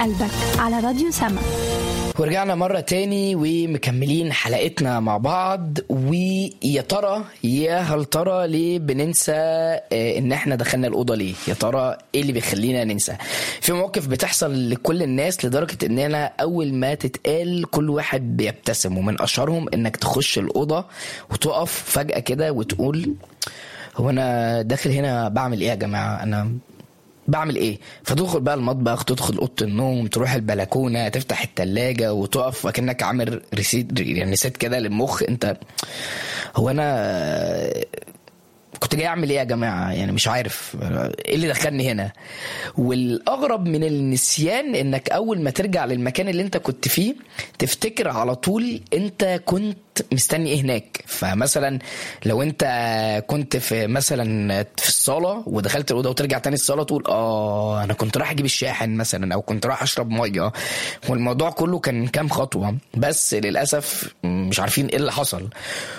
قلبك على راديو سما ورجعنا مرة تاني ومكملين حلقتنا مع بعض ويا ترى يا هل ترى ليه بننسى آه، ان احنا دخلنا الأوضة ليه يا ترى ايه اللي بيخلينا ننسى في مواقف بتحصل لكل الناس لدرجة اننا اول ما تتقال كل واحد بيبتسم ومن اشهرهم انك تخش الأوضة وتقف فجأة كده وتقول هو انا داخل هنا بعمل ايه يا جماعة انا بعمل ايه فتدخل بقى المطبخ تدخل اوضه النوم تروح البلكونه تفتح التلاجة وتقف وكأنك عامل ريسيت يعني ريسيت كده للمخ انت هو انا كنت جاي اعمل ايه يا جماعه يعني مش عارف ايه اللي دخلني هنا والاغرب من النسيان انك اول ما ترجع للمكان اللي انت كنت فيه تفتكر على طول انت كنت مستني ايه هناك فمثلا لو انت كنت في مثلا في الصاله ودخلت الاوضه وترجع تاني الصاله تقول اه انا كنت رايح اجيب الشاحن مثلا او كنت رايح اشرب ميه والموضوع كله كان كام خطوه بس للاسف مش عارفين ايه اللي حصل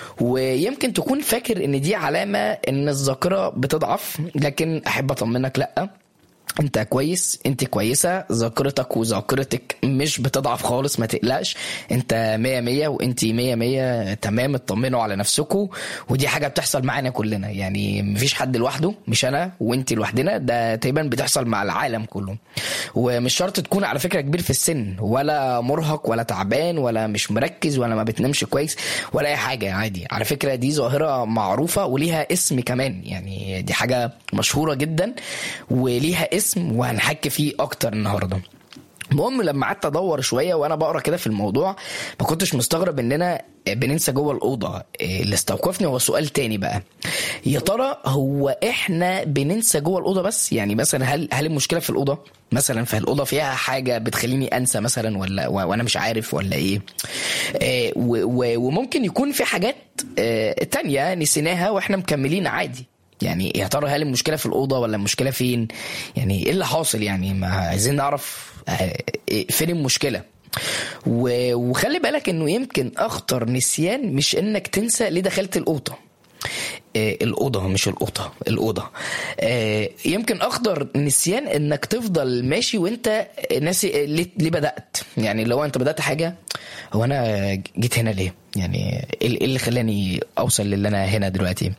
ويمكن تكون فاكر ان دي علامه ان الذاكره بتضعف لكن احب اطمنك لا انت كويس انت كويسه ذاكرتك وذاكرتك مش بتضعف خالص ما تقلقش انت مية مية وانت مية مية تمام اطمنوا على نفسكم ودي حاجه بتحصل معانا كلنا يعني مفيش حد لوحده مش انا وانت لوحدنا ده تقريبا بتحصل مع العالم كله ومش شرط تكون على فكره كبير في السن ولا مرهق ولا تعبان ولا مش مركز ولا ما بتنامش كويس ولا اي حاجه عادي على فكره دي ظاهره معروفه وليها اسم كمان يعني دي حاجه مشهوره جدا وليها اسم وهنحكي فيه اكتر النهارده المهم لما قعدت ادور شويه وانا بقرا كده في الموضوع ما كنتش مستغرب اننا بننسى جوه الاوضه اللي استوقفني هو سؤال تاني بقى يا ترى هو احنا بننسى جوه الاوضه بس يعني مثلا هل هل المشكله في الاوضه مثلا في الاوضه فيها حاجه بتخليني انسى مثلا ولا و- وانا مش عارف ولا ايه آه، و- و- وممكن يكون في حاجات آه، تانية نسيناها واحنا مكملين عادي يعني يا ترى هل المشكله في الاوضه ولا المشكله فين يعني ايه اللي حاصل يعني ما عايزين نعرف آه، إيه- فين المشكله و- وخلي بالك انه يمكن اخطر نسيان مش انك تنسى ليه دخلت الاوضه آه، الأوضة مش القطة الأوضة آه، يمكن أخطر نسيان إنك تفضل ماشي وأنت ناسي ليه, ليه بدأت يعني لو أنت بدأت حاجة هو أنا جيت هنا ليه يعني إيه إيه اللي خلاني أوصل للي أنا هنا دلوقتي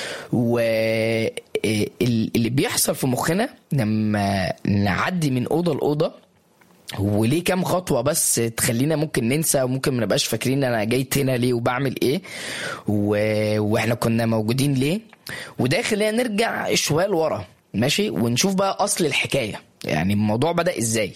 واللي بيحصل في مخنا لما نعدي من أوضة لأوضة وليه كام خطوة بس تخلينا ممكن ننسى وممكن ما نبقاش فاكرين انا جيت هنا ليه وبعمل ايه و... واحنا كنا موجودين ليه وده يخلينا نرجع شوية لورا ماشي ونشوف بقى اصل الحكاية يعني الموضوع بدأ ازاي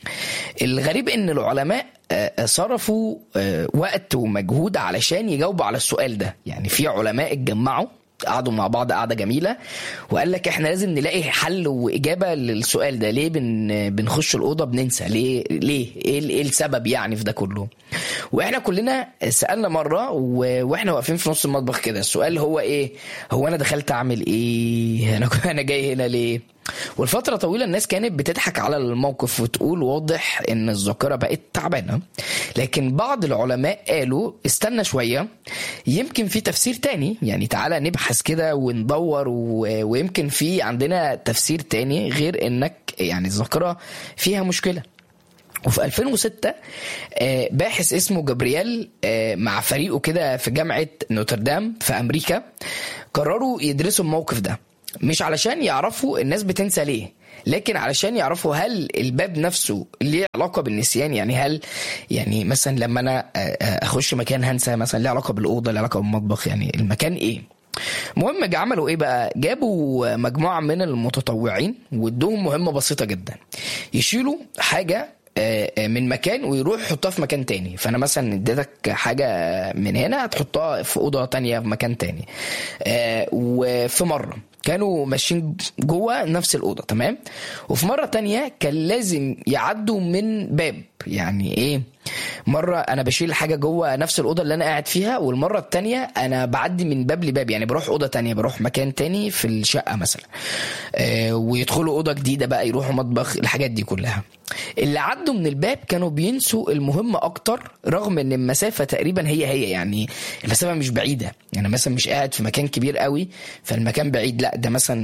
الغريب ان العلماء آه، صرفوا آه، وقت ومجهود علشان يجاوبوا على السؤال ده يعني في علماء اتجمعوا قعدوا مع بعض قعده جميله وقال لك احنا لازم نلاقي حل واجابه للسؤال ده ليه بن بنخش الاوضه بننسى ليه ليه ايه ال- ايه السبب يعني في ده كله واحنا كلنا سالنا مره و... واحنا واقفين في نص المطبخ كده السؤال هو ايه هو انا دخلت اعمل ايه انا انا جاي هنا ليه والفترة طويلة الناس كانت بتضحك على الموقف وتقول واضح ان الذاكرة بقت تعبانة لكن بعض العلماء قالوا استنى شوية يمكن في تفسير تاني يعني تعالى نبحث كده وندور و... ويمكن في عندنا تفسير تاني غير انك يعني الذاكرة فيها مشكلة وفي 2006 آه، باحث اسمه جابرييل آه، مع فريقه كده في جامعة نوتردام في أمريكا قرروا يدرسوا الموقف ده مش علشان يعرفوا الناس بتنسى ليه لكن علشان يعرفوا هل الباب نفسه ليه علاقة بالنسيان يعني هل يعني مثلا لما أنا آه، آه، أخش مكان هنسى مثلا ليه علاقة بالأوضة ليه علاقة بالمطبخ يعني المكان إيه المهم جا- عملوا ايه بقى جابوا مجموعه من المتطوعين وادوهم مهمه بسيطه جدا يشيلوا حاجه آه، آه، من مكان ويروح يحطها في مكان تاني فانا مثلا اديتك حاجه من هنا هتحطها في اوضه تانية في مكان تاني آه، وفي مره كانوا ماشيين جوه نفس الاوضه تمام وفي مره تانية كان لازم يعدوا من باب يعني ايه مره انا بشيل حاجه جوه نفس الاوضه اللي انا قاعد فيها والمره التانية انا بعدي من باب لباب يعني بروح اوضه تانية بروح مكان تاني في الشقه مثلا آه ويدخلوا اوضه جديده بقى يروحوا مطبخ الحاجات دي كلها اللي عدوا من الباب كانوا بينسوا المهم اكتر رغم ان المسافه تقريبا هي هي يعني المسافه مش بعيده يعني مثلا مش قاعد في مكان كبير قوي فالمكان بعيد لا ده مثلا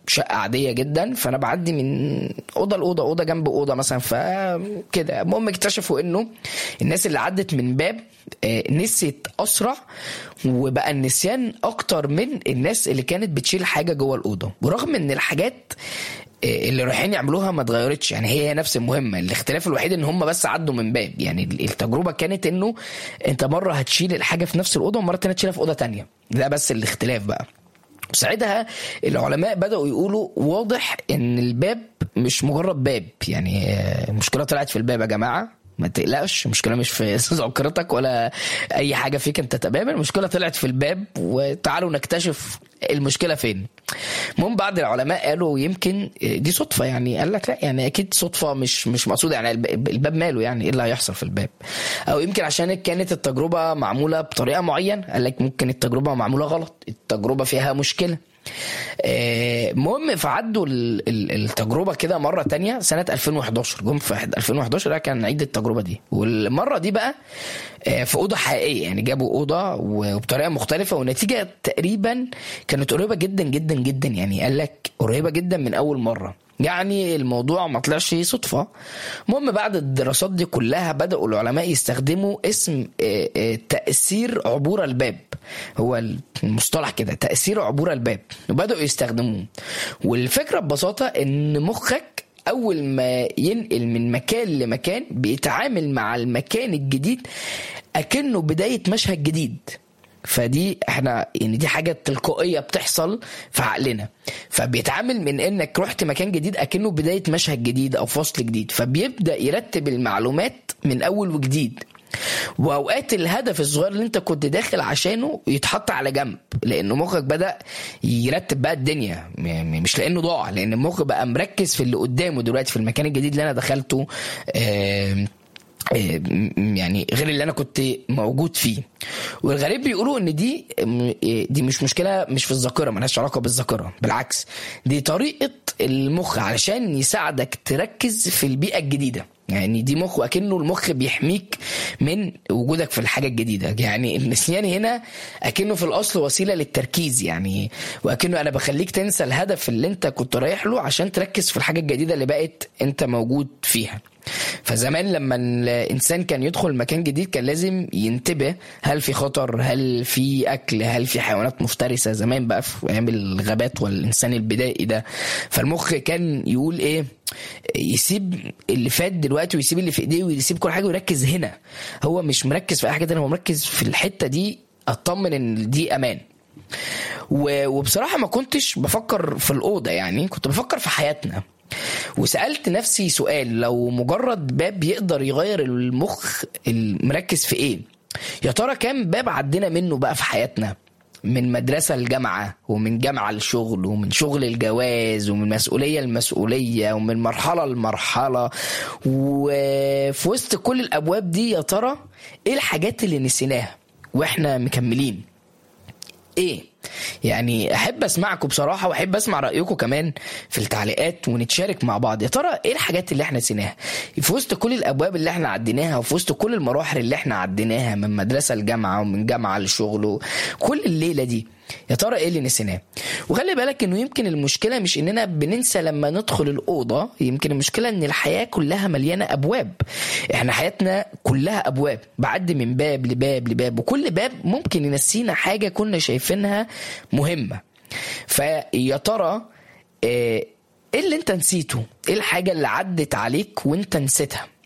شقه عاديه جدا فانا بعدي من اوضه لاوضه اوضه جنب اوضه مثلا فكده المهم اكتشفوا انه الناس اللي عدت من باب آه، نسيت اسرع وبقى النسيان اكتر من الناس اللي كانت بتشيل حاجه جوه الاوضه ورغم ان الحاجات آه، اللي رايحين يعملوها ما اتغيرتش يعني هي نفس المهمه الاختلاف الوحيد ان هم بس عدوا من باب يعني التجربه كانت انه انت مره هتشيل الحاجه في نفس الاوضه ومره تانية تشيلها في اوضه تانية ده بس الاختلاف بقى ساعتها العلماء بدأوا يقولوا واضح ان الباب مش مجرد باب يعني آه، المشكله طلعت في الباب يا جماعه ما تقلقش المشكله مش في ذاكرتك ولا اي حاجه فيك انت تمام المشكله طلعت في الباب وتعالوا نكتشف المشكله فين المهم بعض العلماء قالوا يمكن دي صدفه يعني قال لك لا يعني اكيد صدفه مش مش مقصوده يعني الب- الباب ماله يعني ايه اللي هيحصل في الباب او يمكن عشان كانت التجربه معموله بطريقه معينه قال لك ممكن التجربه معموله غلط التجربه فيها مشكله آه، المهم فعدوا ال- ال- التجربه كده مره تانية سنه 2011 جم في 2011 ده كان عيد التجربه دي والمره دي بقى آه، في اوضه حقيقيه يعني جابوا اوضه وبطريقه مختلفه والنتيجه تقريبا كانت قريبه جدا جدا جدا يعني قال لك قريبه جدا من اول مره يعني الموضوع ما طلعش صدفة المهم بعد الدراسات دي كلها بدأوا العلماء يستخدموا اسم آه، آه، تأثير عبور الباب هو المصطلح كده تأثير عبور الباب وبدأوا يستخدموه والفكرة ببساطة ان مخك اول ما ينقل من مكان لمكان بيتعامل مع المكان الجديد اكنه بداية مشهد جديد فدي احنا يعني دي حاجه تلقائيه بتحصل في عقلنا فبيتعامل من انك رحت مكان جديد اكنه بدايه مشهد جديد او فصل جديد فبيبدا يرتب المعلومات من اول وجديد واوقات الهدف الصغير اللي انت كنت داخل عشانه يتحط على جنب لان مخك بدا يرتب بقى الدنيا م- مش لانه ضاع لان المخ بقى مركز في اللي قدامه دلوقتي في المكان الجديد اللي انا دخلته آم، آه، يعني غير اللي انا كنت موجود فيه والغريب بيقولوا ان دي دي مش مشكله مش في الذاكره ملهاش علاقه بالذاكره بالعكس دي طريقه المخ علشان يساعدك تركز في البيئه الجديده يعني دي مخ اكنه المخ بيحميك من وجودك في الحاجه الجديده يعني النسيان هنا اكنه في الاصل وسيله للتركيز يعني واكنه انا بخليك تنسى الهدف اللي انت كنت رايح له عشان تركز في الحاجه الجديده اللي بقت انت موجود فيها فزمان لما الانسان كان يدخل مكان جديد كان لازم ينتبه هل في خطر هل في اكل هل في حيوانات مفترسه زمان بقى في ايام الغابات والانسان البدائي ده فالمخ كان يقول ايه يسيب اللي فات دلوقتي ويسيب اللي في ايديه ويسيب كل حاجه ويركز هنا هو مش مركز في اي حاجه تانية هو مركز في الحته دي اطمن ان دي امان و- وبصراحه ما كنتش بفكر في الاوضه يعني كنت بفكر في حياتنا وسالت نفسي سؤال لو مجرد باب يقدر يغير المخ المركز في ايه يا ترى كام باب عدينا منه بقى في حياتنا من مدرسة لجامعة ومن جامعة لشغل ومن شغل الجواز ومن مسؤولية لمسؤولية ومن مرحلة لمرحلة وفي وسط كل الأبواب دي يا ترى إيه الحاجات اللي نسيناها وإحنا مكملين ايه يعني احب اسمعكم بصراحه واحب اسمع رايكم كمان في التعليقات ونتشارك مع بعض يا ترى ايه الحاجات اللي احنا نسيناها في وسط كل الابواب اللي احنا عديناها وفي وسط كل المراحل اللي احنا عديناها من مدرسه لجامعه ومن جامعه لشغل كل الليله دي يا ترى ايه اللي نسيناه وخلي بالك انه يمكن المشكله مش اننا بننسى لما ندخل الاوضه يمكن المشكله ان الحياه كلها مليانه ابواب احنا حياتنا كلها ابواب بعدي من باب لباب لباب وكل باب ممكن ينسينا حاجه كنا شايفينها مهمه فيا ترى آه، ايه اللي انت نسيته ايه الحاجه اللي عدت عليك وانت نسيتها